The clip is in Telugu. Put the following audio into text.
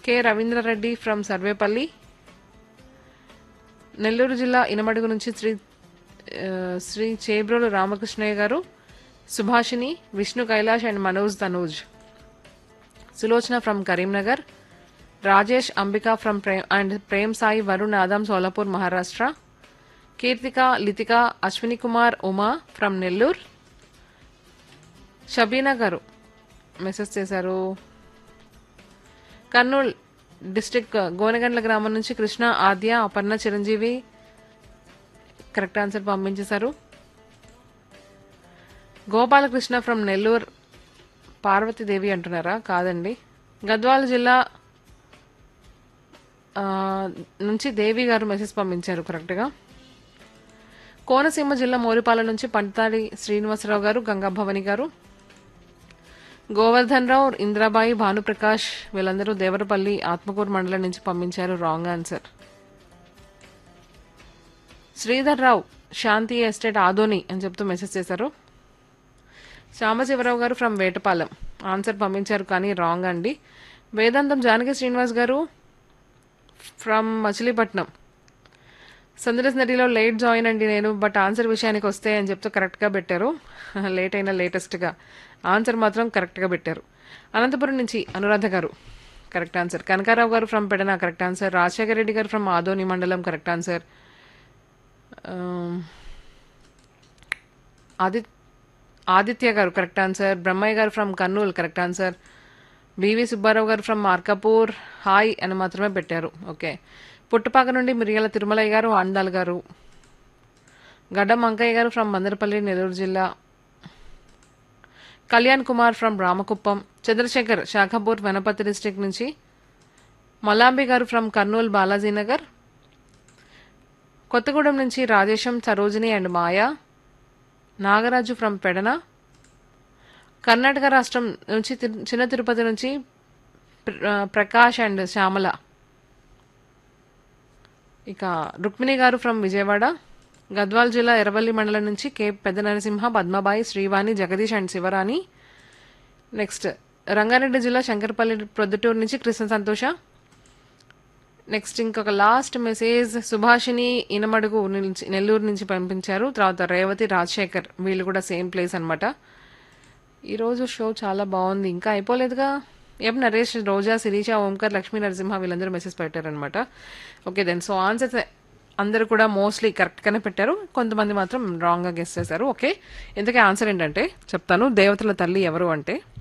కె రవీంద్రారెడ్డి ఫ్రమ్ సర్వేపల్లి నెల్లూరు జిల్లా ఇనమడుగు నుంచి శ్రీ ఆ, శ్రీ చేబ్రోలు రామకృష్ణయ్య గారు Subhashini Vishnu Kailash and Manoj Tanuj Sulochana from Karimnagar Rajesh Ambika from Prem and Prem Sai Varun Adam Solapur Maharashtra Keerthika Lithika Ashwini Kumar Uma from Nellore Shabina గారు మెసేజ్ చేశారు కర్నూల్ డిస్టిక్ గోనగండ్ల గ్రామం నుంచి కృష్ణ ఆద్య అపర్ణ చిరంజీవి కరెక్ట్ ఆన్సర్ పంపించేశారు గోపాలకృష్ణ ఫ్రమ్ నెల్లూరు పార్వతీదేవి అంటున్నారా కాదండి గద్వాల జిల్లా ఆ, నుంచి దేవి గారు మెసేజ్ పంపించారు కరెక్ట్గా కోనసీమ జిల్లా మోరిపాల నుంచి పంతాడి శ్రీనివాసరావు గారు గంగాభవని గారు గోవర్ధన్ రావు ఇంద్రాబాయి భానుప్రకాష్ వీళ్ళందరూ దేవరపల్లి ఆత్మకూరు మండలం నుంచి పంపించారు wrong answer Sridhar Rao Shanti estate Adoni అని చెప్తూ మెసేజ్ చేశారు సాంబశివరావు గారు ఫ్రమ్ వేటపాలెం ఆన్సర్ పంపించారు కానీ రాంగ్ అండి వేదాంతం జానకి శ్రీనివాస్ గారు ఫ్రమ్ మచిలీపట్నం సందరస్ నదిలో లేట్ జాయిన్ అండి నేను బట్ ఆన్సర్ విషయానికి వస్తే అని చెప్తూ కరెక్ట్గా పెట్టారు లేట్ అయినా లేటెస్ట్గా ఆన్సర్ మాత్రం కరెక్ట్గా పెట్టారు అనంతపురం నుంచి అనురాధ గారు correct answer Kanakarao garu from Pedana correct answer Rajasekhara Reddy garu from Adoni మండలం కరెక్ట్ ఆన్సర్ ఆది ఆదిత్య గారు correct answer Brahmaiah garu from Kurnool correct answer BV Subbarao garu from Markapur hi అని మాత్రమే పెట్టారు ఓకే పుట్టపాక నుండి మిరియాల తిరుమలయ్య గారు ఆండాల్ గారు గడ్డం అంకయ్య గారు ఫ్రమ్ మందరపల్లి నెల్లూరు జిల్లా కళ్యాణ్ కుమార్ ఫ్రమ్ రామకుప్పం చంద్రశేఖర్ శాఖపూర్ వనపర్తి డిస్ట్రిక్ట్ నుంచి మలాంబి గారు ఫ్రమ్ కర్నూలు బాలాజీనగర్ కొత్తగూడెం నుంచి రాజేశం సరోజిని అండ్ మాయా నాగరాజు ఫ్రమ్ పెడన కర్ణాటక రాష్ట్రం నుంచి తిరు- చిన్న తిరుపతి నుంచి ప్ర- ప్రకాష్ అండ్ శ్యామల ఇక రుక్మిణి గారు ఫ్రమ్ విజయవాడ గద్వాల్ జిల్లా ఎర్రవల్లి మండలం నుంచి కె పెద్ద నరసింహ పద్మబాయి శ్రీవాణి జగదీష్ అండ్ శివరాణి నెక్స్ట్ రంగారెడ్డి జిల్లా శంకరపల్లి ప్రొద్దుటూరు నుంచి కృష్ణ సంతోష నెక్స్ట్ ఇంకొక లాస్ట్ మెసేజ్ సుభాషిని ఇనమడుగు నుంచి నెల్లూరు నుంచి పంపించారు తర్వాత రేవతి రాజశేఖర్ వీళ్ళు కూడా సేమ్ ప్లేస్ అనమాట ఈరోజు షో చాలా బాగుంది ఇంకా అయిపోలేదుగా ఎం నరేష్ రోజా శిరీష ఓంకర్ లక్ష్మీ నరసింహ వీళ్ళందరూ మెసేజ్ పెట్టారనమాట ఓకే దెన్ సో ఆన్సర్స్ అందరూ కూడా మోస్ట్లీ కరెక్ట్గానే పెట్టారు కొంతమంది మాత్రం రాంగ్గా గెస్ చేశారు ఓకే ఇంతకీ ఆన్సర్ ఏంటంటే చెప్తాను దేవతల తల్లి ఎవరు అంటే